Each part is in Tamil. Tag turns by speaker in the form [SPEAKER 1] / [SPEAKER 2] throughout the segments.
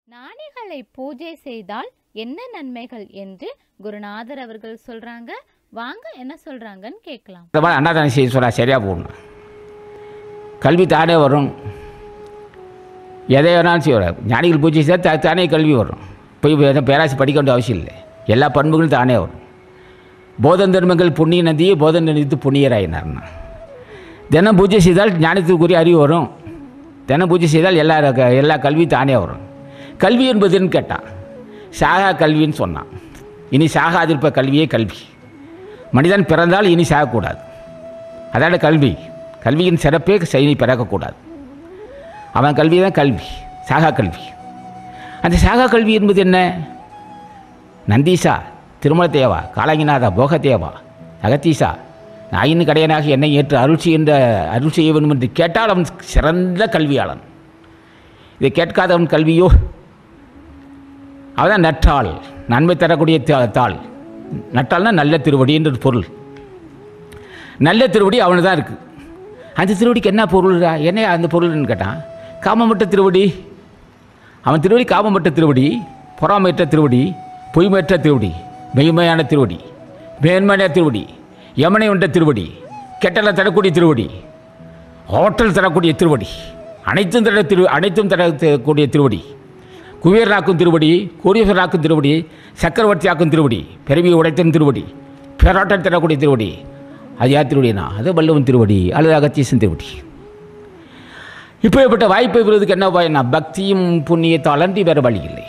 [SPEAKER 1] ஞானிகளை பூஜை செய்தால் என்ன நன்மைகள் என்று குருநாதர் அவர்கள் சொல்றாங்க வாங்க என்ன சொல்றாங்கன்னு கேட்கலாம்
[SPEAKER 2] இந்த மாதிரி அன்னதானம் செய்ய சொல்கிறா சரியாக போகணும் கல்வி தானே வரும் எதை வேணாலும் செய்வார் ஞானிகள் பூஜை செய்தால் தா தானே கல்வி வரும் போய் எதுவும் பேராசி படிக்க வேண்டிய அவசியம் இல்லை எல்லா பண்புகளும் தானே வரும் போதன் தர்மங்கள் புண்ணிய நதியை போதன் நினைத்து புண்ணியராயினார்னா தினம் பூஜை செய்தால் ஞானத்துக்குரிய அறிவு வரும் தினம் பூஜை செய்தால் எல்லா க- எல்லா கல்வி தானே வரும் கல்வி என்பதுன்னு கேட்டான் சாகா கல்வின்னு சொன்னான் இனி சாகாதிருப்ப கல்வியே கல்வி மனிதன் பிறந்தால் இனி சாகக்கூடாது அதான கல்வி கல்வியின் சிறப்பே செய்தி பிறக்கக்கூடாது அவன் கல்வி தான் கல்வி சாகா கல்வி அந்த சாகா கல்வி என்பது என்ன நந்தீசா திருமல தேவா காலங்கிநாதா போகதேவா அகத்தீசா நாயின் கடையனாக என்னை ஏற்று அருள் செய்கின்ற அருள் செய்ய வேண்டும் என்று கேட்டால் அவன் சிறந்த கல்வியாளன் இதை கேட்காதவன் கல்வியோ அவதான் நற்றாள் நன்மை தரக்கூடிய தா- தாள் நட்டாள்னா நல்ல திருவடி என்ற பொருள் நல்ல திருவடி அவனு தான் இருக்குது அந்த திருவடிக்கு என்ன பொருள்டா என்ன அந்த பொருள்னு கேட்டான் காமமற்ற திருவடி அவன் திருவடி காமமற்ற திருவடி பொறாமையற்ற திருவடி பொய்மையற்ற திருவடி மெய்மையான திருவடி மேன்மையான திருவடி யமனை உண்ட திருவடி கெட்டலை தரக்கூடிய திருவடி ஆற்றல் தரக்கூடிய திருவடி அனைத்தும் தர திரு அனைத்தும் தரக்கூடிய திருவடி குபேரனாக்கும் திருவடி கோடீஸ்வரனாக்கும் திருவடி சக்கரவர்த்தியாக்கும் திருவடி பிறவியை உடைத்தன் திருவடி பேராட்டம் தரக்கூடிய திருவடி அது யார் திருவடினா அது வள்ளுவன் திருவடி அல்லது அகத்தீசன் திருவடி இப்படிப்பட்ட வாய்ப்பை பெறுவதற்கு என்ன பயனா பக்தியும் புண்ணியத்தாலன்றி வேறு வழி இல்லை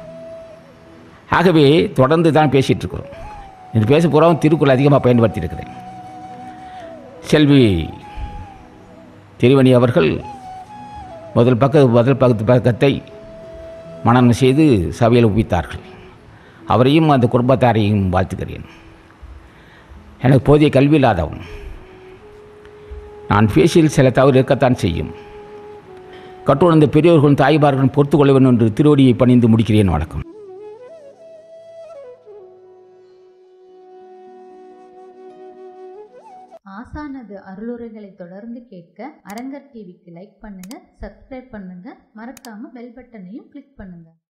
[SPEAKER 2] ஆகவே தொடர்ந்து தான் பேசிகிட்டு இருக்கிறோம் இது பேச பூராவும் திருக்குறள் அதிகமாக பயன்படுத்தியிருக்கிறேன் செல்வி திருவணி அவர்கள் முதல் பக்க முதல் பக்கத்து பக்கத்தை மனனம் செய்து சபையில் ஒப்பித்தார்கள் அவரையும் அந்த குடும்பத்தாரையும் வாழ்த்துக்கிறேன் எனக்கு போதிய கல்வி இல்லாதவன் நான் பேசியில் சில தவறு இருக்கத்தான் செய்யும் கட்டுணர்ந்த பெரியோர்களும் தாய்மார்களும் பொறுத்து கொள்ள வேண்டும் என்று திருவடியை பணிந்து முடிக்கிறேன் வணக்கம்
[SPEAKER 3] ஆசானது அருளுரைகளை தொடர்ந்து கேட்க அரங்கர் டிவிக்கு லைக் பண்ணுங்க சப்ஸ்கிரைப் பண்ணுங்க மறக்காம பெல் பட்டனையும் கிளிக் பண்ணுங்க